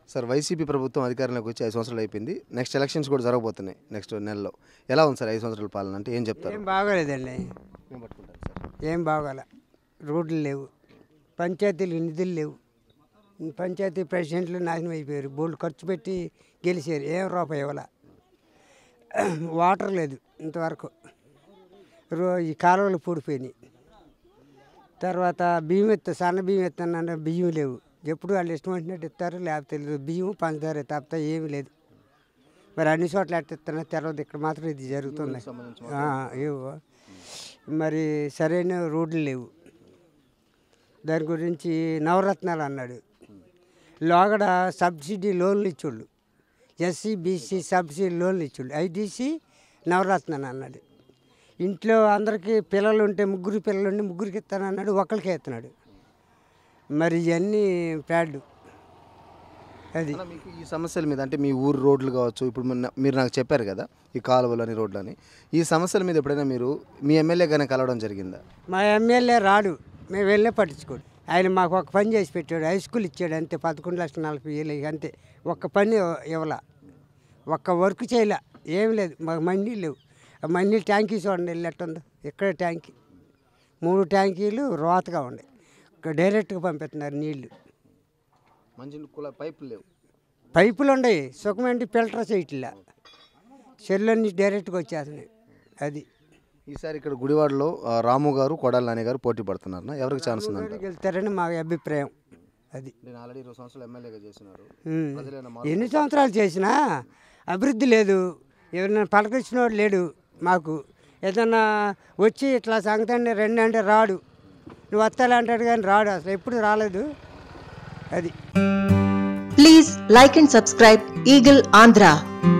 Sir YCP ప్రభుత్వం అధికారంలోకి వచ్చి ఐదు సంవత్సరాలు అయిపోయింది నెక్స్ట్ ఎలక్షన్స్ కూడా జరగబోతున్నాయి నెక్స్ట్ నెలలో ఎలా ఉంది సార్ ఐదు సంవత్సరాల పాలన అంటే ఏం చెప్తారు ఏం బాగోలేదండి ఏం పట్టుకుంటారు సార్ ఏం బాగోలే రోడ్లు లేవు పంచాయతీలు నిధులు లేవు పంచాయతీ ప్రెసిడెంట్లు నాశనం అయిపోయారు బోల్డ్ ఖర్చు పెట్టి గెలిచారు ఏం రూపాయి ఇవ్వాల వాటర్ లేదు ఇంతవరకు రో ఈ కాలువలు పూడిపోయినాయి తర్వాత బియ్యం ఎత్తా సన్న బియ్యం ఎత్తానంటే బియ్యం లేవు ఎప్పుడు వాళ్ళు ఇష్టం వచ్చినట్టు ఇస్తారు లేకపోతే లేదు బియ్యం పంచదార తప్ప ఏమీ లేదు మరి అన్ని చోట్ల ఎట్ట ఇస్తున్నా తెలవదు ఇక్కడ మాత్రం ఇది జరుగుతుంది ఆ, ఏవో మరి సరైన రోడ్లు లేవు దాని గురించి నవరత్నాలు అన్నాడు లోగడ సబ్సిడీ లోన్లు ఇచ్చోళ్ళు ఎస్సీ బీసీ సబ్సిడీ లోన్లు ఇచ్చోళ్ళు ఐటీసీ నవరత్నాలు అన్నాడు ఇంట్లో అందరికీ పిల్లలు ఉంటే ముగ్గురు పిల్లలు ఉంటే ముగ్గురికి ఇస్తానన్నాడు ఒకరికే ఇస్తున్నాడు మరి ఇవన్నీ ప్యాడ్లు అది అలా మీకు ఈ సమస్యల మీద అంటే మీ ఊరు రోడ్లు కావచ్చు ఇప్పుడు మొన్న- మీరు నాకు చెప్పారు కదా ఈ కాలువలు అని రోడ్లు అని ఈ సమస్యల మీద ఎప్పుడైనా మీరు మీ ఎమ్మెల్యే కానీ కలవడం జరిగిందా మా ఎమ్మెల్యే రాడు మేము వెళ్ళే పట్టించుకోడు ఆయన మాకు ఒక పని చేసి పెట్టాడు హై స్కూల్ ఇచ్చాడు అంతే పదకొండు లక్షల నలభై వేలు అంతే ఒక్క పని ఇవ్వాల ఒక్క వర్క్ చేయలే ఏం లేదు మాకు మండీలు లేవు ఆ మండీ ట్యాంకీ చూడండి వెళ్ళట్టుందో ఇక్కడే ట్యాంకీ మూడు ట్యాంకీలు రోతగా ఉన్నాయి ఇక్కడ డైరెక్ట్గా పంపిస్తున్నారు నీళ్లు మంచి కుల పైపులు లేవు పైపులు ఉన్నాయి సుఖమేంటి ఫిల్టర్ చేయట్లే చెల్లు నుంచి డైరెక్ట్గా వచ్చేస్తున్నాయి అది ఈసారి ఇక్కడ గుడివాడలో ఆ, రాము గారు కొడాలి నాని గారు పోటీ పడుతున్నారు ఎవరికి ఛాన్స్ ఉందంట వెళ్తారని మా అభిప్రాయం అది నేను ఆల్రెడీ ఇరవై సంవత్సరాలు ఎమ్మెల్యేగా చేసినారు ఉమ్. ప్రజలైన ఎన్ని సంవత్సరాలు చేసినా అభివృద్ధి లేదు ఎవరైనా పలకరించినోడు లేడు మాకు ఏదన్నా వచ్చి ఇట్లా సంగతండి రెండు అంటే రాడు నువ్వు వస్తాలే అంటాడు కానీ రాడు అసలు ఎప్పుడు రాలేదు అది Please like and subscribe Eagle Andhra.